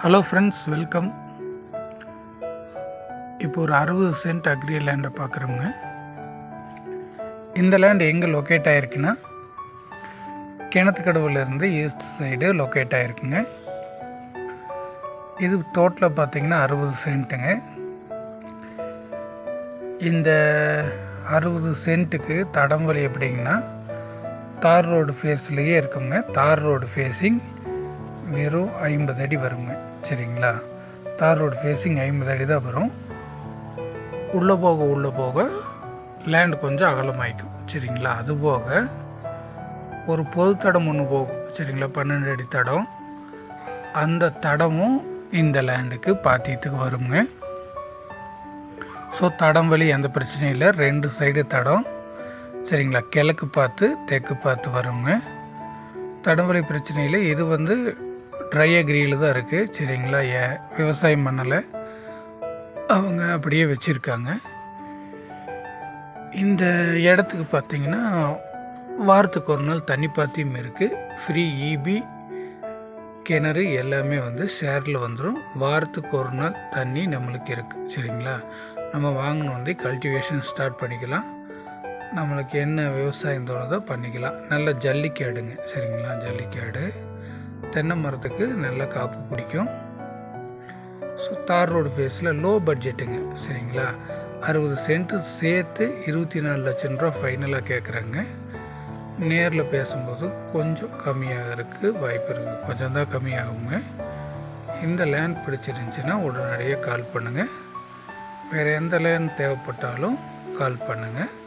hello friends welcome இப்போ ஒரு அறுபது சென்ட் அக்ரி லேண்டை பார்க்குறோங்க இந்த லேண்ட் எங்கே லொக்கேட் ஆகிருக்குன்னா கிணத்துக்கடவுலேருந்து ஈஸ்ட் சைடு லொக்கேட் ஆகிருக்குங்க இது டோட்டலாக பார்த்தீங்கன்னா அறுபது சென்ட்டுங்க இந்த அறுபது சென்ட்டுக்கு தடம் வழி எப்படிங்கன்னா தார் ரோடு ஃபேஸ்லேயே இருக்குங்க தார் ரோடு ஃபேஸிங் வெறும் ஐம்பது அடி வருங்க சரிங்களா தார் ரோடு ஃபேஸிங் ஐம்பது அடி தான் வரும் உள்ளே போக உள்ளே போக லேண்ட் கொஞ்சம் அகலமாயிக்கும் சரிங்களா அது போக ஒரு பொது தடம் ஒன்று போகும் சரிங்களா பன்னெண்டு அடி தடம் அந்த தடமும் இந்த லேண்டுக்கு பாத்தியத்துக்கு வருங்க ஸோ தடம் வழி எந்த பிரச்சனையும் இல்லை ரெண்டு சைடு தடம் சரிங்களா கிழக்கு பார்த்து தெற்கு பார்த்து வருங்க தடவழி பிரச்சனையில் இது வந்து ட்ரை அக்ரியில் தான் இருக்குது சரிங்களா ஏ விவசாயம் பண்ணலை அவங்க அப்படியே வச்சுருக்காங்க இந்த இடத்துக்கு பார்த்தீங்கன்னா வாரத்துக்கு ஒரு நாள் தண்ணி பாத்தியம் இருக்குது ஃப்ரீ இபி கிணறு எல்லாமே வந்து ஷேரில் வந்துடும் வாரத்துக்கு ஒரு நாள் தண்ணி நம்மளுக்கு இருக்குது சரிங்களா நம்ம வாங்கணும் வந்து கல்டிவேஷன் ஸ்டார்ட் பண்ணிக்கலாம் நம்மளுக்கு என்ன விவசாயம் தோணுதோ பண்ணிக்கலாம் நல்ல ஜல்லிக்காடுங்க சரிங்களா ஜல்லிக்காடு தென்னை மரத்துக்கு நல்ல காப்பு பிடிக்கும் ஸோ தார் ரோடு ஃபேஸில் லோ பட்ஜெட்டுங்க சரிங்களா அறுபது சென்ட்டு சேர்த்து இருபத்தி நாலு லட்சம் ரூபா ஃபைனலாக கேட்குறாங்க நேரில் பேசும்போது கொஞ்சம் கம்மியாகிறதுக்கு வாய்ப்பு இருக்குது கொஞ்சம் தான் கம்மியாகுங்க இந்த லேண்ட் பிடிச்சிருந்துச்சின்னா உடனடியாக கால் பண்ணுங்கள் வேறு எந்த லேண்ட் தேவைப்பட்டாலும் கால் பண்ணுங்கள்